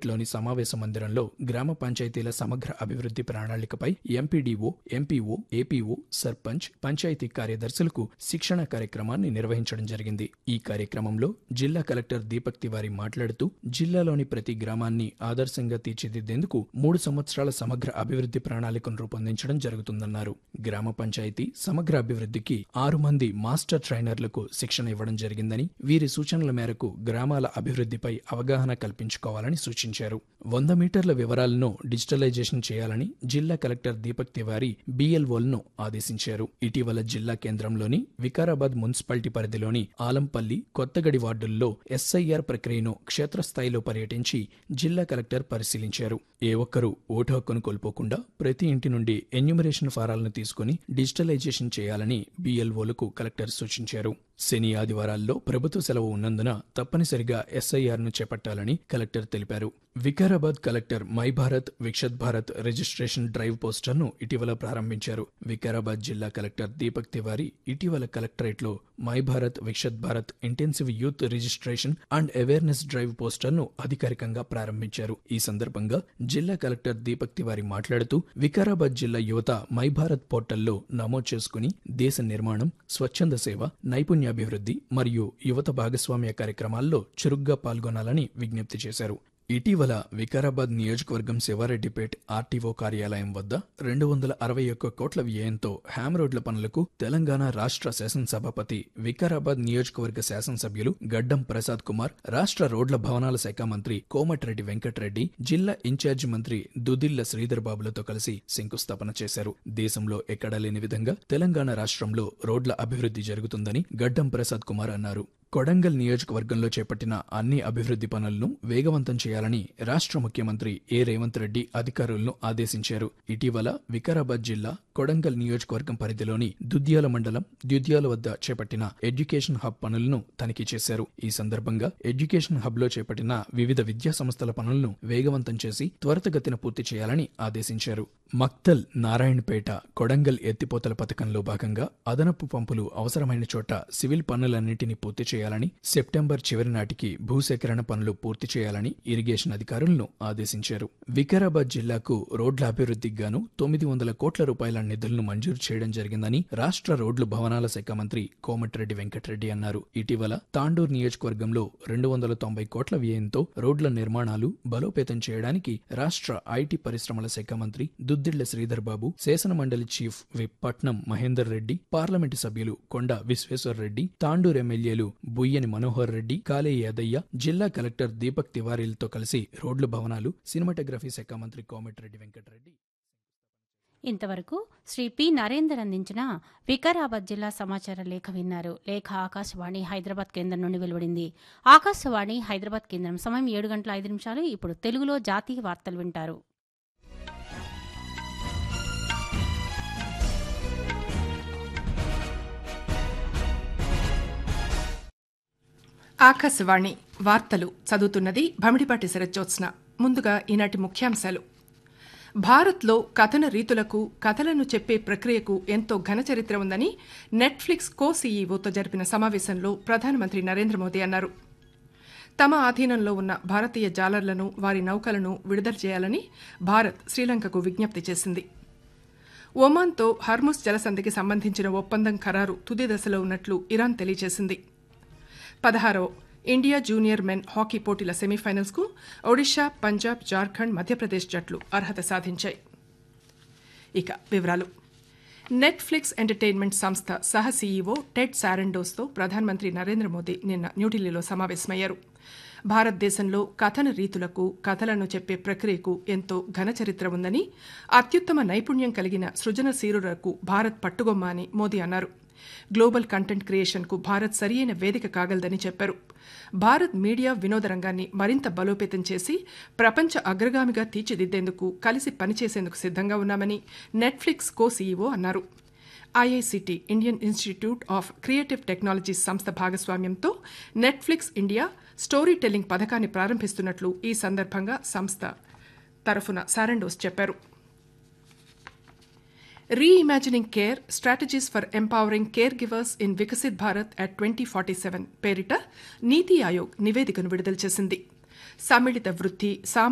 కలెక్టరేట్లోని సమావేశ మందిరంలో గ్రామ పంచాయతీల సమగ్ర అభివృద్ధి ప్రణాళికపై MPDO MPO APO sarpanch panchayat కార్యదర్శులకు శిక్షణ కార్యక్రమాన్ని నిర్వహించడం జరిగింది ఈ కార్యక్రమంలో జిల్లా కలెక్టర్ దీపక్ తివారీ మాట్లాడుతూ జిల్లాలోని ప్రతి గ్రామాన్ని ఆదర్శంగా తీర్చిదిద్దేందుకు మూడు సంవత్సరాల సమగ్ర అభివృద్ధి ప్రణాళికను రూపొందించడం జరుగుతుందన్నారు గ్రామ పంచాయతీ సమగ్ర అభివృద్ధికి ఆరు మంది మాస్టర్ ట్రైనర్లకు శిక్షణ ఇవ్వడం జరిగిందని వీరి సూచనల మేరకు గ్రామాల అభివృద్ధిపై అవగాహన కల్పించుకోవాలని సూచించారు వంద మీటర్ల వివరాలను డిజిటలైజేషన్ చేయాలని జిల్లా కలెక్టర్ దీపక్ తివారీ బీఎల్ఓలను ఆదేశించారు ఇటీవల జిల్లా కేంద్రంలోని వికారాబాద్ మున్సిపాలిటీ పరిధిలోని ఆలంపల్లి కొత్తగడి వార్డుల్లో ఎస్ఐఆర్ ప్రక్రియను క్షేత్రస్థాయిలో పర్యటించి జిల్లా కలెక్టర్ పరిశీలించారు ఏ ఒక్కరూ ఓటు హక్కును కోల్పోకుండా ప్రతి ఇంటి నుండి ఎన్యూమరేషన్ ఫారాలను తీసుకుని డిజిటలైజేషన్ చేయాలని బీఎల్ఓలకు కలెక్టర్ సూచించారు శని ఆదివారాల్లో ప్రభుత్వ సెలవు ఉన్నందున తప్పనిసరిగా ఎస్ఐఆర్ను చేపట్టాలని కలెక్టర్ తెలిపారు Vikarabad collector My Bharat Viksit Bharat registration drive పోస్టర్ను ఇటీవల ప్రారంభించారు వికారాబాద్ జిల్లా కలెక్టర్ దీపక్ తివారీ ఇటీవల కలెక్టరేట్లో My Bharat Viksit Bharat intensive youth registration and awareness drive పోస్టర్ను అధికారికంగా ప్రారంభించారు ఈ సందర్భంగా జిల్లా కలెక్టర్ దీపక్ తివారీ మాట్లాడుతూ వికారాబాద్ జిల్లా యువత మై భారత్ పోర్టల్లో నమోదు చేసుకుని దేశ నిర్మాణం స్వచ్ఛంద సేవ నైపుణ్యాభివృద్ధి మరియు యువత భాగస్వామ్య కార్యక్రమాల్లో చురుగ్గా పాల్గొనాలని విజ్ఞప్తి చేశారు ఇటీవల వికారాబాద్ నియోజకవర్గం శివారెడ్డిపేట్ ఆర్టీఓ కార్యాలయం వద్ద రెండు వందల అరవై ఒక్క కోట్ల వ్యయంతో హ్యామ్ రోడ్ల పనులకు తెలంగాణ రాష్ట్ర శాసనసభాపతి వికారాబాద్ నియోజకవర్గ శాసనసభ్యులు గడ్డం ప్రసాద్ కుమార్ రాష్ట్ర రోడ్ల భవనాల శాఖ మంత్రి కోమటిరెడ్డి వెంకటరెడ్డి జిల్లా ఇన్ఛార్జి మంత్రి దుదిల్ల శ్రీధర్ బాబులతో కలిసి శంకుస్థాపన చేశారు దేశంలో ఎక్కడా లేని విధంగా తెలంగాణ రాష్ట్రంలో రోడ్ల అభివృద్ధి జరుగుతుందని గడ్డం ప్రసాద్ కుమార్ అన్నారు కొడంగల్ నియోజకవర్గంలో చేపట్టిన అన్ని అభివృద్ధి పనులను వేగవంతం చేయాలని రాష్ట్ర ముఖ్యమంత్రి ఏ రేవంత్ రెడ్డి అధికారులను ఆదేశించారు ఇటీవల వికారాబాద్ జిల్లా కొడంగల్ నియోజకవర్గం పరిధిలోని దుద్యాల మండలం దుద్యాల వద్ద చేపట్టిన ఎడ్యుకేషన్ హబ్ పనులను తనిఖీ చేశారు ఈ సందర్భంగా ఎడ్యుకేషన్ హబ్ లో చేపట్టిన వివిధ విద్యా సంస్థల పనులను వేగవంతం చేసి త్వరితగతిన పూర్తి చేయాలని ఆదేశించారు మక్తల్ నారాయణపేట కొడంగల్ ఎత్తిపోతల పథకంలో భాగంగా అదనపు పంపులు అవసరమైన చోట సివిల్ పనులన్నింటినీ పూర్తి చేయాలని సెప్టెంబర్ చివరి నాటికి భూసేకరణ పనులు పూర్తి చేయాలని ఇరిగేషన్ అధికారులను ఆదేశించారు వికారాబాద్ జిల్లాకు రోడ్ల అభివృద్ధికి గాను తొమ్మిది వందల కోట్ల రూపాయల నిధులను మంజూరు చేయడం జరిగిందని రాష్ట్ర రోడ్లు భవనాల శాఖ మంత్రి కోమటిరెడ్డి వెంకటరెడ్డి అన్నారు ఇటీవల తాండూర్ నియోజకవర్గంలో రెండు వందల తొంభై కోట్ల వ్యయంతో రోడ్ల నిర్మాణాలు బలోపేతం చేయడానికి రాష్ట్ర ఐటీ పరిశ్రమల శాఖ మంత్రి దుద్దిళ్ల శ్రీధర్ బాబు శాసన మండలి చీఫ్ విప్ పట్నం మహేందర్ రెడ్డి పార్లమెంటు సభ్యులు కొండ విశ్వేశ్వర్ రెడ్డి తాండూర్ ఎమ్మెల్యేలు బుయ్యని మనోహర్ రెడ్డి కాలే యాదయ్య జిల్లా కలెక్టర్ దీపక్ తివారీలతో కలిసి రోడ్ల భవనాలు సినిమాటోగ్రఫీ శాఖ మంత్రి కోమటిరెడ్డి వెంకటరెడ్డి ఇంతవరకు శ్రీ పి నరేందర్ అందించిన వికారాబాద్ జిల్లా సమాచార లేఖ విన్నారు లేఖ ఆకాశవాణి హైదరాబాద్ కేంద్రం నుండి వెలువడింది ఆకాశవాణి హైదరాబాద్ కేంద్రం సమయం ఏడు గంటల ఐదు నిమిషాలు ఇప్పుడు తెలుగులో జాతీయ వార్తలు వింటారు ఆకాశవాణి వార్తలు చదువుతున్నది భమిడిపాటి శరజ్జోత్స్న ముందుగా ఈనాటి ముఖ్యాంశాలు భారత్లో కథన రీతులకు కథలను చెప్పే ప్రక్రియకు ఎంతో ఘన చరిత్ర ఉందని నెట్ఫ్లిక్స్ కో సీఈఓతో జరిపిన సమావేశంలో ప్రధానమంత్రి నరేంద్ర మోదీ అన్నారు తమ ఆధీనంలో ఉన్న భారతీయ జాలర్లను వారి నౌకలను విడుదల చేయాలని భారత్ శ్రీలంకకు విజ్ఞప్తి చేసింది ఒమాన్తో హర్ముస్ జలసంధికి సంబంధించిన ఒప్పందం ఖరారు తుది దశలో ఉన్నట్లు ఇరాన్ తెలియజేసింది పదహారవ ఇండియా జూనియర్ మెన్ హాకీ పోటీల సెమీఫైనల్స్కు ఒడిషా పంజాబ్ జార్ఖండ్ మధ్యప్రదేశ్ జట్లు అర్హత సాధించాయి ఇక వివరాలు నెట్ఫ్లిక్స్ ఎంటర్టైన్మెంట్ సంస్థ సహ సీఈఓ టెడ్ శారెండోస్తో ప్రధానమంత్రి నరేంద్ర మోదీ నిన్న న్యూఢిల్లీలో సమావేశమయ్యారు భారతదేశంలో కథన రీతులకు కథలను చెప్పే ప్రక్రియకు ఎంతో ఘన చరిత్ర ఉందని అత్యుత్తమ నైపుణ్యం కలిగిన సృజనశీలులకు భారత్ పట్టుగొమ్మ అని మోదీ అన్నారు గ్లోబల్ కంటెంట్ క్రియేషన్కు భారత్ సరియైన వేదిక కాగలదని చెప్పారు భారత్ మీడియా వినోద రంగాన్ని మరింత బలోపేతం చేసి ప్రపంచ అగ్రగామిగా తీర్చిదిద్దేందుకు కలిసి పనిచేసేందుకు సిద్ధంగా ఉన్నామని నెట్ఫ్లిక్స్ కో సీఈఓ అన్నారు IICT Indian Institute of Creative Technologies సంస్థ భాగస్వామ్యంతో నెట్ఫ్లిక్స్ ఇండియా స్టోరీ టెల్లింగ్ పథకాన్ని ప్రారంభిస్తున్నట్లు ఈ సందర్భంగా సంస్థ తరఫున సారెండోస్ చెప్పారు reimagining care strategies for empowering caregivers in Viksit Bharat at twenty forty seven పేరిట నీతి ఆయోగ్ నివేదికను విడుదల చేసింది సమ్మిళిత వృత్తి